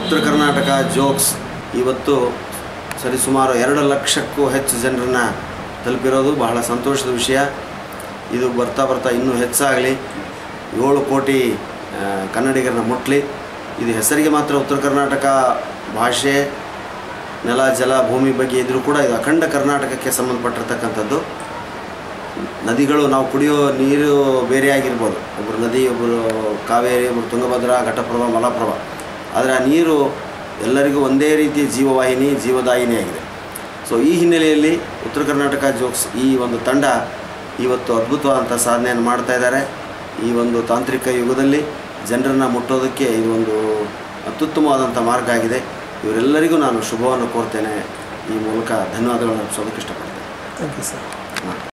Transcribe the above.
ಉತ್ತರ ಕರ್ನಾಟಕ ಜೋಕ್ಸ್ ಇವತ್ತು ಸರಿಸುಮಾರು ಎರಡು ಲಕ್ಷಕ್ಕೂ ಹೆಚ್ಚು ಜನರನ್ನು ತಲುಪಿರೋದು ಬಹಳ ಸಂತೋಷದ ವಿಷಯ ಇದು ಬರ್ತಾ ಬರ್ತಾ ಇನ್ನೂ ಹೆಚ್ಚಾಗಲಿ ಏಳು ಕೋಟಿ ಆ, ಕನ್ನಡಿಗರನ್ನ ಮುಟ್ಲಿ ಇದು ಹೆಸರಿಗೆ ಮಾತ್ರ ಉತ್ತರ ಕರ್ನಾಟಕ ಭಾಷೆ ನೆಲ ಜಲ ಭೂಮಿ ಬಗ್ಗೆ ಇದ್ದರೂ ಕೂಡ ಇದು ಅಖಂಡ ಕರ್ನಾಟಕಕ್ಕೆ ಸಂಬಂಧಪಟ್ಟಿರ್ತಕ್ಕಂಥದ್ದು ನದಿಗಳು ನಾವು ಕುಡಿಯೋ ನೀರು ಬೇರೆ ಆಗಿರ್ಬೋದು ಒಬ್ಬರು ನದಿ ಒಬ್ಬರು ಕಾವೇರಿ ಒಬ್ಬರು ತುಂಗಭದ್ರಾ ಘಟಪ್ರಭಾ ಮಲಪ್ರಭಾ ಆದರೆ ಆ ನೀರು ಎಲ್ಲರಿಗೂ ಒಂದೇ ರೀತಿಯ ಜೀವವಾಹಿನಿ ಜೀವದಾಯಿನಿ ಆಗಿದೆ ಸೊ ಈ ಹಿನ್ನೆಲೆಯಲ್ಲಿ ಉತ್ತರ ಕರ್ನಾಟಕ ಜೋಕ್ಸ್ ಈ ಒಂದು ತಂಡ ಇವತ್ತು ಅದ್ಭುತವಾದಂಥ ಸಾಧನೆಯನ್ನು ಮಾಡ್ತಾ ಇದ್ದಾರೆ ಈ ಒಂದು ತಾಂತ್ರಿಕ ಯುಗದಲ್ಲಿ ಜನರನ್ನು ಮುಟ್ಟೋದಕ್ಕೆ ಇದು ಒಂದು ಅತ್ಯುತ್ತಮವಾದಂಥ ಮಾರ್ಗ ಆಗಿದೆ ಇವರೆಲ್ಲರಿಗೂ ನಾನು ಶುಭವನ್ನು ಕೋರ್ತೇನೆ ಈ ಮೂಲಕ ಧನ್ಯವಾದಗಳನ್ನು ಅರ್ಪಿಸೋದಕ್ಕೆ ಇಷ್ಟಪಡ್ತೇನೆ ಥ್ಯಾಂಕ್ ಯು ಸರ್